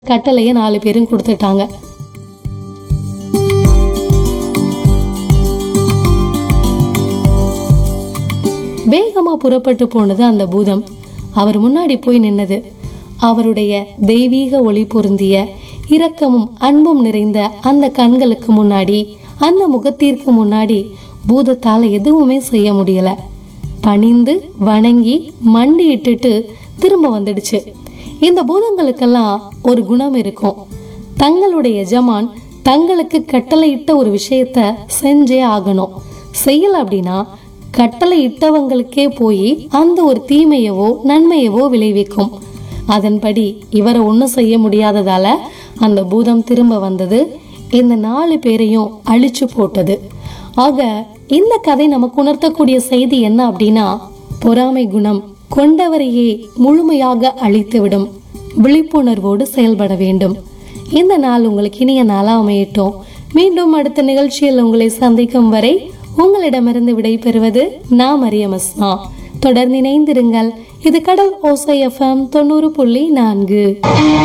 கட்டளையை நாலு பேரும் கொடுத்துட்டாங்க வேகமா புறப்பட்டு போனது அந்த பூதம் அவர் முன்னாடி போய் நின்னது அவருடைய தெய்வீக ஒளி பொருந்திய இரக்கமும் அன்பும் நிறைந்த அந்த கண்களுக்கு முன்னாடி அந்த முகத்திற்கு முன்னாடி பூதத்தால எதுவுமே செய்ய முடியல பணிந்து வணங்கி மண்டி இட்டுட்டு திரும்ப வந்துடுச்சு இந்த பூதங்களுக்கெல்லாம் ஒரு குணம் இருக்கும் தங்களுடைய எஜமான் தங்களுக்கு கட்டளையிட்ட ஒரு விஷயத்த செஞ்சே ஆகணும் செய்யல அப்படின்னா கட்டளை இட்டவங்களுக்கே போய் அந்த ஒரு தீமையவோ நன்மையவோ விளைவிக்கும் அதன்படி இவரை ஒன்றும் செய்ய முடியாததால அந்த பூதம் திரும்ப வந்தது இந்த நாலு பேரையும் அழிச்சு போட்டது ஆக இந்த கதை நமக்கு உணர்த்தக்கூடிய செய்தி என்ன அப்படின்னா பொறாமை குணம் கொண்டவரையே முழுமையாக அழித்துவிடும் விழிப்புணர்வோடு செயல்பட வேண்டும் இந்த நாள் உங்களுக்கு இனிய நாளா அமையட்டும் மீண்டும் அடுத்த நிகழ்ச்சியில் உங்களை சந்திக்கும் வரை உங்களிடமிருந்து விடைபெறுவது நான் மரியமஸ்னா தொடர்ந்து இணைந்திருங்கள் இது கடல் ஓசை எஃப்எம் தொண்ணூறு புள்ளி நான்கு